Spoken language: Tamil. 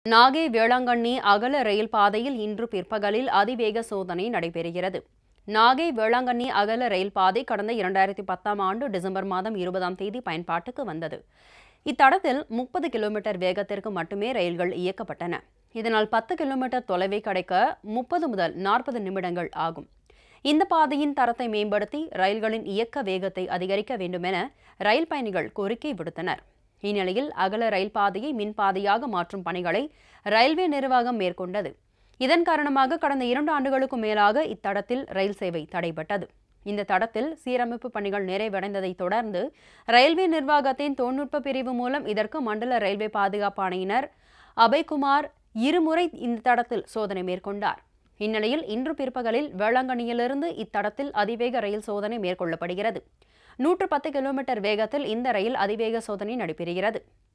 நாகை வேளாங்கண்ணி அகல ரயில் பாதையில் இன்று பிற்பகலில் அதிவேக சோதனை நடைபெறுகிறது நாகை வேளாங்கண்ணி அகல ரயில் பாதை கடந்த இரண்டாயிரத்தி பத்தாம் ஆண்டு டிசம்பர் மாதம் இருபதாம் தேதி பயன்பாட்டுக்கு வந்தது இத்தடத்தில் முப்பது கிலோமீட்டர் வேகத்திற்கு மட்டுமே ரயில்கள் இயக்கப்பட்டன இதனால் பத்து கிலோமீட்டர் தொலைவை கடக்க முப்பது முதல் நாற்பது நிமிடங்கள் ஆகும் இந்த பாதையின் தரத்தை மேம்படுத்தி ரயில்களின் இயக்க வேகத்தை அதிகரிக்க வேண்டுமென ரயில் பயணிகள் கோரிக்கை விடுத்தனர் இந்நிலையில் அகல ரயில் பாதையை மின்பாதையாக மாற்றும் பணிகளை ரயில்வே நிர்வாகம் மேற்கொண்டது இதன் காரணமாக கடந்த இரண்டு ஆண்டுகளுக்கும் மேலாக இத்தடத்தில் ரயில் சேவை தடைபட்டது இந்த தடத்தில் சீரமைப்பு பணிகள் நிறைவடைந்ததை தொடர்ந்து ரயில்வே நிர்வாகத்தின் தொழில்நுட்ப பிரிவு மூலம் இதற்கு மண்டல ரயில்வே பாதுகாப்பு ஆணையினர் அபய்குமார் இருமுறை இந்த தடத்தில் சோதனை மேற்கொண்டார் இந்நிலையில் இன்று பிற்பகலில் வேளாங்கண்ணியிலிருந்து இத்தடத்தில் அதிவேக ரயில் சோதனை மேற்கொள்ளப்படுகிறது நூற்று பத்து கிலோமீட்டர் வேகத்தில் இந்த ரயில் அதிவேக சோதனை நடைபெறுகிறது